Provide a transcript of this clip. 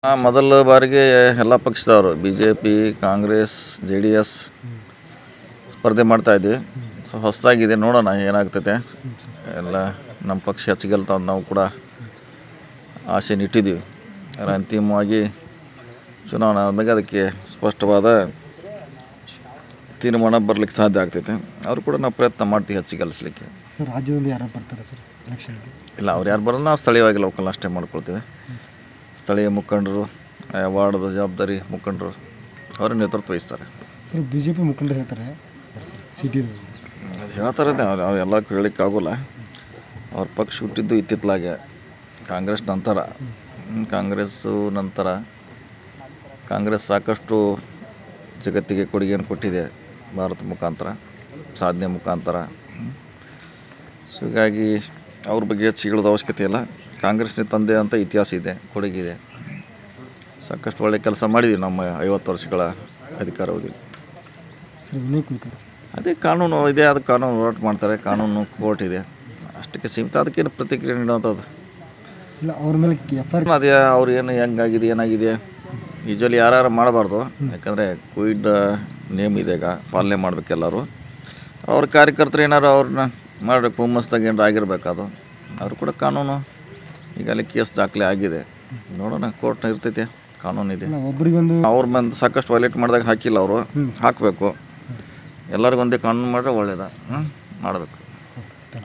ಆ, ಮೊದಲ ಬಾರಿಗೆ ಎಲ್ಲ ಪಕ್ಷದವರು B J P Congress J D S ಸ್ಪರ್ಧೆ ಮಾಡ್ತಾ ಇದ್ವಿ ಸೊ ಹೊಸದಾಗಿದೆ ನೋಡೋಣ ಏನಾಗ್ತೈತೆ ಎಲ್ಲ ನಮ್ಮ ಪಕ್ಷ ಹೆಚ್ಚಿಗೆಲ್ತ ಅಂತ ನಾವು ಕೂಡ ಆಸೆ ಇಟ್ಟಿದ್ದೀವಿ ಆದರೆ ಅಂತಿಮವಾಗಿ ಚುನಾವಣೆ ಆದಮೇಲೆ ಅದಕ್ಕೆ ಸ್ಪಷ್ಟವಾದ ತೀರ್ಮಾನ ಬರ್ಲಿಕ್ಕೆ ಸಾಧ್ಯ ಆಗ್ತೈತೆ ಅವರು ಕೂಡ ನಾವು ಪ್ರಯತ್ನ ಮಾಡ್ತೀವಿ ಹೆಚ್ಚಿಗೆ ಗೆಲ್ಲಿಸ್ಲಿಕ್ಕೆ ಸರ್ ರಾಜ್ಯದಲ್ಲಿ ಯಾರು ಬರ್ತಾರೆ ಸರ್ ಎಲೆಕ್ಷನ್ಗೆ ಇಲ್ಲ ಅವ್ರು ಯಾರು ಬರೋಲ್ಲ ನಾವು ಸ್ಥಳೀಯವಾಗಿ ಲೋಕಲ್ ಅಷ್ಟೇ ಮಾಡ್ಕೊಳ್ತೀವಿ ಸ್ಥಳೀಯ ಮುಖಂಡರು ಆಯಾ ವಾರ್ಡ್ದು ಜವಾಬ್ದಾರಿ ಮುಖಂಡರು ಅವರ ನೇತೃತ್ವ ವಹಿಸ್ತಾರೆ ಸರ್ ಬಿ ಜೆ ಪಿ ಮುಖಂಡರು ಹೇಳ್ತಾರೆ ಸರ್ ಸಿಟಿ ಅದು ಹೇಳ್ತಾರೆ ಅವ್ರು ಅವ್ರು ಎಲ್ಲ ಕೇಳಲಿಕ್ಕೆ ಆಗೋಲ್ಲ ಅವ್ರ ಪಕ್ಷ ಹುಟ್ಟಿದ್ದು ಇತ್ತಿತ್ತಲಾಗೆ ಕಾಂಗ್ರೆಸ್ ನಂತರ ಹ್ಮ್, ಕಾಂಗ್ರೆಸ್ಸು ನಂತರ ಕಾಂಗ್ರೆಸ್ ಸಾಕಷ್ಟು ಜಗತ್ತಿಗೆ ಕೊಡುಗೆಯನ್ನು ಕೊಟ್ಟಿದೆ ಭಾರತ ಮುಖಾಂತರ ಸಾಧನೆ ಮುಖಾಂತರ ಹ್ಮ್. ಸೊ ಹೀಗಾಗಿ ಅವ್ರ ಬಗ್ಗೆ ಹೆಚ್ಚು ಹೇಳೋದು ಅವಶ್ಯಕತೆ ಇಲ್ಲ ಕಾಂಗ್ರೆಸ್ನ ತಂದೆ ಅಂತ ಇತಿಹಾಸ ಇದೆ ಕೊಡುಗೆ ಇದೆ ಸಾಕಷ್ಟು ಒಳ್ಳೆ ಕೆಲಸ ಮಾಡಿದ್ದೀವಿ ನಮ್ಮ ಐವತ್ತು ವರ್ಷಗಳ ಅಧಿಕಾರಾವಧಿ ಸರ್ ವಿನಯ್ ಕುಲಕರ್ಣಿ ಅದೇ ಕಾನೂನು ಇದೆ ಅದು ಕಾನೂನು ಹೋರಾಟ ಮಾಡ್ತಾರೆ ಕಾನೂನು ಕೋರ್ಟ್ ಇದೆ ಅಷ್ಟಕ್ಕೆ ಸೀಮಿತ ಅದಕ್ಕೇನು ಪ್ರತಿಕ್ರಿಯೆ ನೀಡುವಂಥದ್ದು ಇಲ್ಲ ಅವ್ರ ಮೇಲೆ ಎಫ್ ಐ ಆರ್ ಅದೇ ಅವ್ರು ಏನು ಹೆಂಗಾಗಿದೆ ಏನಾಗಿದೆ ಯೂಶ್ವಲಿ ಯಾರು ಮಾಡಬಾರ್ದು ಯಾಕಂದರೆ ಕೋವಿಡ್ ನೇಮ್ ಇದೆ ಈಗ ಪಾಲನೆ ಮಾಡ್ಬೇಕು ಎಲ್ಲರೂ ಅವ್ರ ಕಾರ್ಯಕರ್ತರು ಏನಾರು ಅವ್ರನ್ನ ಮಾಡಬೇಕು ಹುಮ್ಮಸ್ದಾಗ ಏನಾರು ಆಗಿರ್ಬೇಕು ಅದು ಅವರು ಕೂಡ ಕಾನೂನು ಈಗ ಅಲ್ಲಿ ಕೇಸ್ ದಾಖಲೆ ಆಗಿದೆ ನೋಡೋಣ ಕೋರ್ಟ್ನ ಇರ್ತೈತೆ ಕಾನೂನು ಇದೆ ಇಲ್ಲ ಒಬ್ರಿಗೊಂದು ಅವ್ರ ಮಂದಿ ಸಾಕಷ್ಟು ವೈಲೇಟ್ ಮಾಡಿದಾಗ ಹಾಕಿಲ್ಲ ಅವರು ಹಾಕಬೇಕು ಎಲ್ಲರಿಗೂ ಒಂದೇ ಕಾನೂನು ಮಾಡಿದ್ರೆ ಒಳ್ಳೇದ ಹ್ಞೂ ಮಾಡಬೇಕು